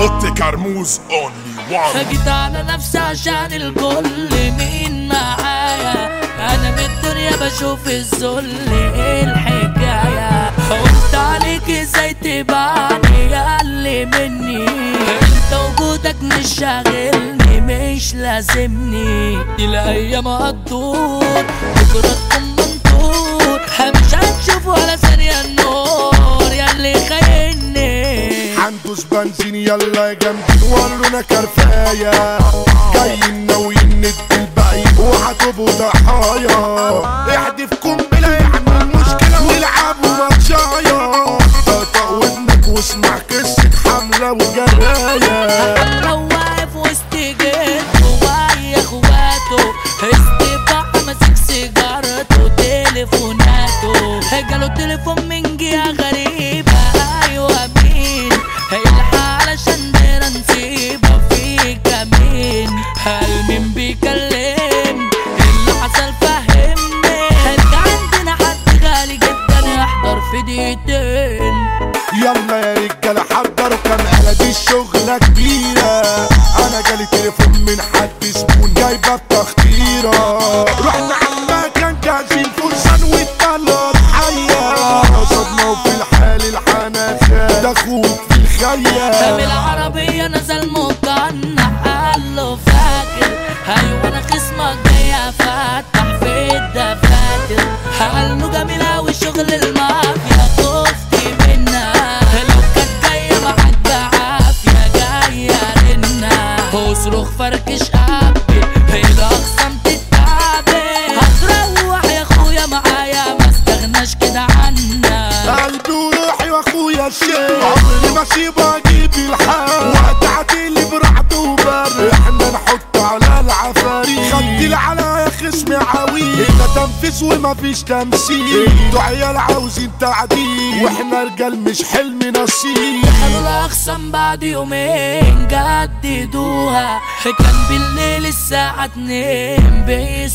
اوتي كرموز اونلي وان جيت على نفسي عشان الكل مين معايا انا من الدنيا بشوف الذل ايه الحكاية قلت عليك ازاي تبعني ياللي مني انت وجودك مش شاغلني مش لازمني دي الايام هتدور بكرة تكون منطور مش هتشوف ولا ثانية النور ياللي خايني هندوس بنزين يلا يا جامدين ورونا كرفاية جايين ناويين ندي الباقي وهتبقوا ضحايا احدف قنبلة يعمل مشكلة والعبوا ماتشايا طقطق ودنك واسمع قصة حملة وجراية لو واقف وسط جيته ويا اخواته استباع ماسك سيجارته تليفوناته جاله تليفون من جهة غريبة ايوه مين الحق علشان دايرة نسيبها في كمين هل مين بيكلم اللي حصل فهمني انت عندنا حد غالي جدا يحضر في دقيقتين يلا يا رجالة حضروا كام آلة دي الشغلة كبيرة أنا جالي تليفون من حد زبون جايبة التخطيرة رحنا على مكان جاهزين فرسان والطلب حية صدمة وفي الحال الحناخة ده أخوك في الخيال بالعربية نزل مقنع قال له فاكر ايوه انا خصمك جاي افتح في الدفاتر قال له جميل اوي شغل المافيا خفت منها لو كانت جاية معاك بعافية جاية رنا اصرخ فركش قبي هيدا اقسم تتعبي هتروح يا اخويا معايا ما استغناش كده عنا قلبي وروحي واخويا الشيخ عمري ما اسيبه اجيب الحال وقت عديلي برعد وبر احنا نحط على العفاريت خدت العلا يا خصم عويل هنا تنفيذ ومفيش تمثيل انتوا عيال عاوزين تعديل واحنا رجال مش حلم نصيب دخلوا الأقسام بعد يومين جددوها كان بالليل الساعة اتنين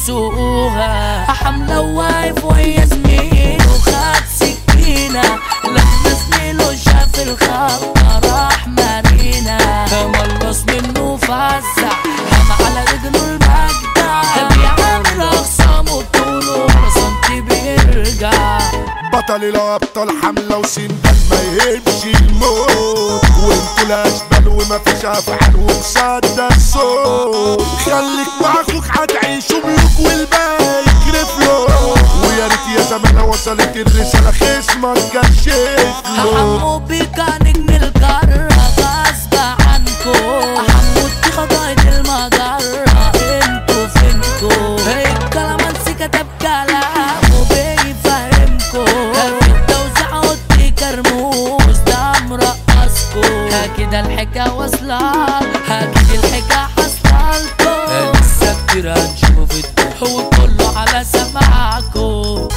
بيسوقوها حملة واقف وهي زميله خد سكينة لما زميله شاف الخطة راح مارينا ملص منه فزع قام على رجله المجدع بيعمل أقسامه بطوله سنتي بيرجع بطل الابطال حمله وسندان ما يهمش الموت وانتوا الاشبال ومفيش افعال ومصدق الصوت خليك مع اخوك هتعيشوا ملوك والباقي يكرف له ويا ريت يا زمان وصلت الرساله خصمك كشف له حمو بيكا نجم القارة غصب عنكو حمو التخا قايد المجرة انتو فينكو الكلامانسي كتب كلامه بيفهمكو في التوزيع قلت كرموز ده مرقصكو كده الحكاية واصلة كده الحكاية حصلتكو لسه كتير هنشوفه في الدنيا وكله على سماعكو